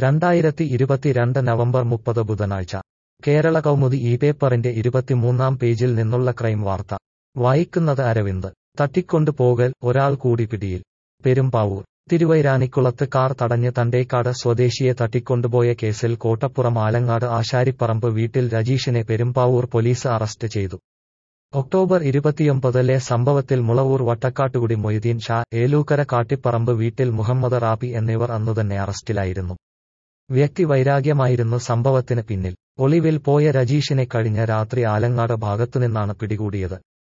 രണ്ടായിരത്തി ഇരുപത്തിരണ്ട് നവംബർ മുപ്പത് ബുധനാഴ്ച കേരള കൗമുദി ഈ പേപ്പറിന്റെ ഇരുപത്തിമൂന്നാം പേജിൽ നിന്നുള്ള ക്രൈം വാർത്ത വായിക്കുന്നത് അരവിന്ദ് തട്ടിക്കൊണ്ടുപോകൽ ഒരാൾ കൂടി പിടിയിൽ പെരുമ്പാവൂർ തിരുവൈരാനിക്കുളത്ത് കാർ തടഞ്ഞ് തണ്ടേക്കാട് സ്വദേശിയെ തട്ടിക്കൊണ്ടുപോയ കേസിൽ കോട്ടപ്പുറം ആലങ്ങാട് ആശാരിപ്പറമ്പ് വീട്ടിൽ രജീഷിനെ പെരുമ്പാവൂർ പോലീസ് അറസ്റ്റ് ചെയ്തു ഒക്ടോബർ ഇരുപത്തിയൊമ്പതിലെ സംഭവത്തിൽ മുളവൂർ വട്ടക്കാട്ടുകുടി മൊയ്തീൻ ഷാ ഏലൂക്കര കാട്ടിപ്പറമ്പ് വീട്ടിൽ മുഹമ്മദ് റാബി എന്നിവർ അന്നുതന്നെ അറസ്റ്റിലായിരുന്നു വ്യക്തി വൈരാഗ്യമായിരുന്നു സംഭവത്തിന് പിന്നിൽ ഒളിവിൽ പോയ രജീഷിനെ കഴിഞ്ഞ രാത്രി ആലങ്ങാട് ഭാഗത്തുനിന്നാണ് പിടികൂടിയത്